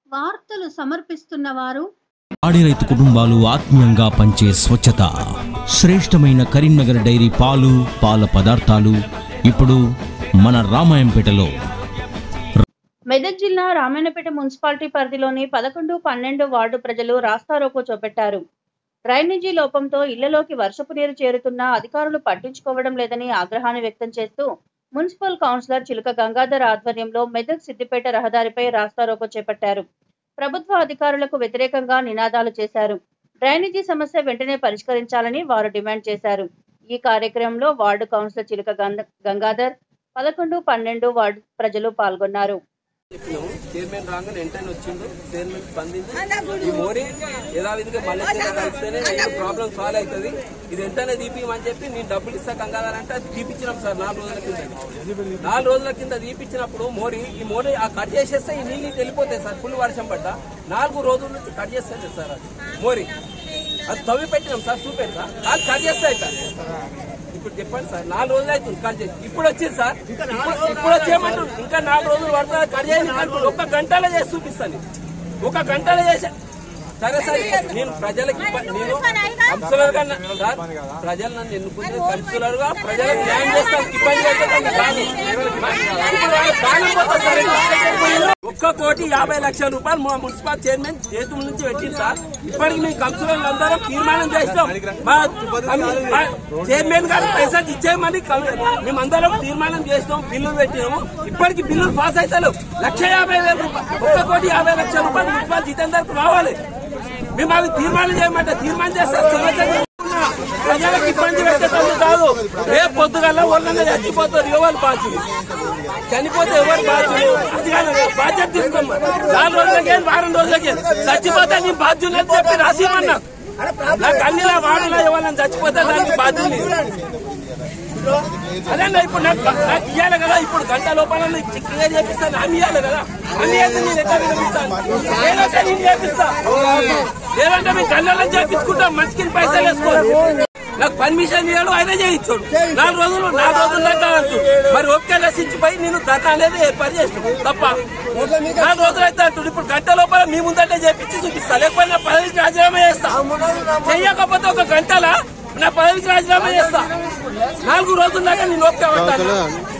వార్తలు సమర్పిస్తున్న వారు పాడి రైతు కుటుంబాలు ఆత్మీయంగా పంచే స్వచ్ఛత శ్రేష్టమైన కరీంనగర్ డైరీ పాలు పాల పదార్థాలు ఇప్పుడు మన రామాయంపేటలో మెదక్ జిల్లా రామాయణపేట మున్సిపాలిటీ పరిధిలోని పదకొండు పన్నెండు వార్డు ప్రజలు రాస్తారోకో చూపెట్టారు డ్రైనేజీ లోపంతో ఇళ్లలోకి వర్షపు నీరు చేరుతున్నా అధికారులు పట్టించుకోవడం లేదని ఆగ్రహాన్ని వ్యక్తం చేస్తూ మున్సిపల్ కౌన్సిలర్ చిలుక గంగాధర్ ఆధ్వర్యంలో మెదక్ సిద్దిపేట రహదారిపై రాస్తారోకో చేపట్టారు ప్రభుత్వ అధికారులకు వ్యతిరేకంగా నినాదాలు చేశారు డ్రైనేజీ సమస్య వెంటనే పరిష్కరించాలని వారు డిమాండ్ చేశారు ఈ కార్యక్రమంలో వార్డు కౌన్సిలర్ చిలుక గంగ- గంగాధర్ పదకొండు పన్నెండు వార్డు ప్రజలు పాల్గొన్నారు చెప్పినాము చైర్మన్ రాగానే వెంటనే వచ్చిండు చైర్మన్ స్పందించి ఈ మోరీ యథావిధిగా మళ్ళీ కలిస్తేనే ప్రాబ్లం సాల్వ్ అవుతుంది ఇది వెంటనే తీపిమని చెప్పి నేను డబ్బులు ఇస్తా కంగారంటే అది తీపిచ్చినాం సార్ నాలుగు రోజుల కింద నాలుగు రోజుల కింద తీపిచ్చినప్పుడు మోరీ ఈ మోరీ ఆ కట్ చేసేస్తే ఈ నీళ్ళు ఇటు వెళ్ళిపోతాయి సార్ ఫుల్ వర్షం పడ్డా నాలుగు రోజుల నుంచి కట్ చేస్తుంది సార్ అది మోరీ అది తవ్వి పెట్టినాం సార్ చూపెడతా అది కట్ చేస్తాయి సార్ ఇప్పుడు చెప్పండి సార్ నాలుగు రోజులు అవుతుంది కట్ చేసి ఇప్పుడు వచ్చింది సార్ ఇప్పుడు ఇప్పుడు వచ్చేయమంటారు ఇంకా నాలుగు రోజులు పడుతుంది కట్ చేయండి అంటారు. ఒక గంటలో చేసి చూపిస్తాను ఒక గంటలో చేసా సరే సార్ నేను ప్రజలకు ఇబ్బ- నేను కౌన్సిలర్ గా నా- సార్ ప్రజలు నన్ను ఎన్నుకుంటే కౌన్సిలర్ గా ప్రజలకు న్యాయం చేస్తాను ఇబ్బంది పెట్టకండి కానీ ఇప్పుడు వాళ్ళ ప్రాణం పోతుంది సార్ ఎందుకంటే ఒక్క కోటి యాభై లక్షల రూపాయలు మా మున్సిపల్ చైర్మన్ చేతుల నుంచి పెట్టింది సార్ ఇప్పటికి మేము కౌన్సిలర్లు అందరం తీర్మానం చేస్తాం మా మా చైర్మన్ గారు పైసలు ఇచ్చేయమని కౌ- మేమందరం తీర్మానం చేస్తాం బిల్లులు పెట్టినాము ఇప్పటికి బిల్లులు పాస్ అవుతారు లక్ష యాభై వేల రూపాయలు ఒక్క కోటి యాభై లక్షల రూపాయలు మున్సిపల్ జితేందర్కు రావాలి మేము అవి తీర్మానం చేయమంటే తీర్మానం చేస్తాం సమస్య తీసుకున్నా. ప్రజలకు ఇబ్బంది పెట్టేటప్పుడు కాదు రేపు పొద్దుగల్లా వాళ్ళని చచ్చిపోతారు ఎవరు బాధ్యులు చనిపోతే ఎవరు బాధ్యులు అది కాదు కదా, బాధ్యత తీసుకోమ్మా నాలుగు రోజులకే వారం రోజులకే చచ్చిపోతే నీ బాధ్యులు అని చెప్పి రాసిమన్నా నాకు అన్ని వాడలా ఎవరైనా చచ్చిపోతే దానికి బాధ్యులు అదే ఇప్పుడు నాకు నాకు ఇవ్వాలి కదా ఇప్పుడు గంట లోపల నీకు క్లియర్ చేపిస్తాను హామీ ఇవ్వాలి కదా హామీ అయితే నేను ఎట్లా వినిపిస్తాను లేదంటే నేను చేపిస్తా లేదంటే మేము గంటలో చేపించుకుంటాం మంచికి పైసలు వేసుకోవాలి నాకు పర్మిషన్ ఇవ్వడు ఆయన చేయించాడు నాలుగు రోజులు నాలుగు రోజులు అంటూ మరి ఓపిక నశించిపోయి నేను గత అనేది ఏర్పాటు చేస్తాను తప్ప నాలుగు రోజులు అయితే అంటాడు ఇప్పుడు గంట లోపల మీ ముందంటే చేపించి చూపిస్తా లేకపోతే నా పదవికి రాజీనామా చేస్తా చెయ్యకపోతే ఒక గంటల నా పదవికి రాజీనామా చేస్తా నాలుగు రోజుల దాకా నేను ఓపిక పడతాను